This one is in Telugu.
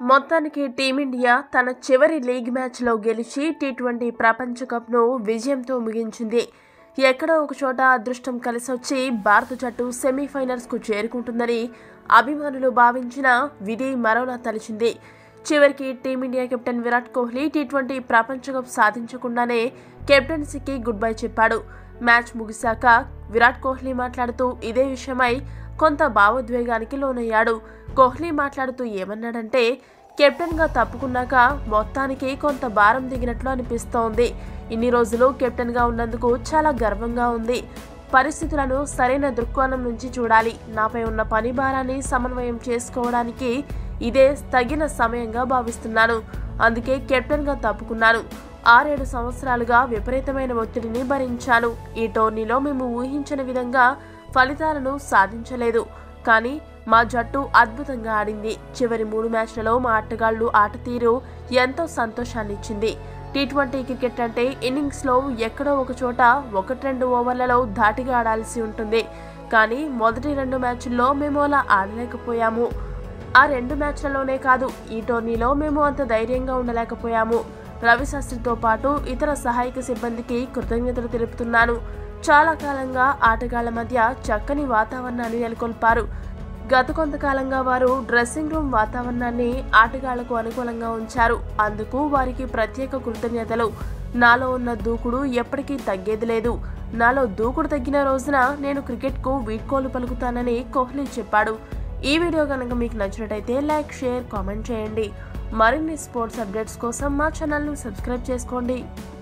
మొత్తానికి టీమిండియా తన చివరి లీగ్ మ్యాచ్లో గెలిచి టీ ట్వంటీ ప్రపంచ కప్ను విజయంతో ముగించింది ఎక్కడో ఒక చోట అదృష్టం కలిసొచ్చి భారత జట్టు సెమీఫైనల్స్కు చేరుకుంటుందని అభిమానులు భావించిన విధి మరోలా తలిచింది చివరికి team India captain Virat Kohli T twenty ప్రపంచ కప్ సాధించకుండానే కెప్టెన్సీకి గుడ్ బై చెప్పాడు మ్యాచ్ ముగిశాక విరాట్ కోహ్లీ మాట్లాడుతూ ఇదే విషయమై కొంత భావోద్వేగానికి లోనయ్యాడు కోహ్లీ మాట్లాడుతూ ఏమన్నాడంటే కెప్టెన్గా తప్పుకున్నాక మొత్తానికి కొంత భారం దిగినట్లు అనిపిస్తోంది ఇన్ని రోజులు కెప్టెన్గా ఉన్నందుకు చాలా గర్వంగా ఉంది పరిస్థితులను సరైన దృక్కోణం నుంచి చూడాలి నాపై ఉన్న పని భారాన్ని సమన్వయం చేసుకోవడానికి ఇదే తగిన సమయంగా భావిస్తున్నాను అందుకే కెప్టెన్గా తప్పుకున్నాను ఆరేడు సంవత్సరాలుగా విపరీతమైన ఒత్తిడిని భరించాను ఈ టోర్నీలో మేము ఊహించని విధంగా ఫలితాలను సాధించలేదు కానీ మా జట్టు అద్భుతంగా ఆడింది చివరి మూడు మ్యాచ్లలో మా ఆటగాళ్లు ఆట తీరు ఎంతో సంతోషాన్నిచ్చింది టీ ట్వంటీ క్రికెట్ అంటే ఇన్నింగ్స్లో ఎక్కడో ఒక చోట ఒకటి రెండు ఓవర్లలో ధాటిగా ఆడాల్సి ఉంటుంది కానీ మొదటి రెండు మ్యాచ్ల్లో మేము అలా ఆడలేకపోయాము ఆ రెండు మ్యాచ్లలోనే కాదు ఈ టోర్నీలో మేము అంత ధైర్యంగా ఉండలేకపోయాము రవిశాస్త్రితో పాటు ఇతర సహాయక సిబ్బందికి కృతజ్ఞతలు తెలుపుతున్నాను చాలా కాలంగా ఆటగాళ్ల మధ్య చక్కని వాతావరణాన్ని నెలకొల్పారు గత కొంతకాలంగా వారు డ్రెస్సింగ్ రూమ్ వాతావరణాన్ని ఆటగాళ్లకు అనుకూలంగా ఉంచారు అందుకు వారికి ప్రత్యేక కృతజ్ఞతలు నాలో ఉన్న దూకుడు ఎప్పటికీ తగ్గేది లేదు నాలో దూకుడు తగ్గిన రోజున నేను క్రికెట్కు వీడ్కోలు పలుకుతానని కోహ్లీ చెప్పాడు ఈ వీడియో కనుక మీకు నచ్చినట్టయితే లైక్ షేర్ కామెంట్ చేయండి మరిన్ని స్పోర్ట్స్ అప్డేట్స్ కోసం మా ఛానల్ను సబ్స్క్రైబ్ చేసుకోండి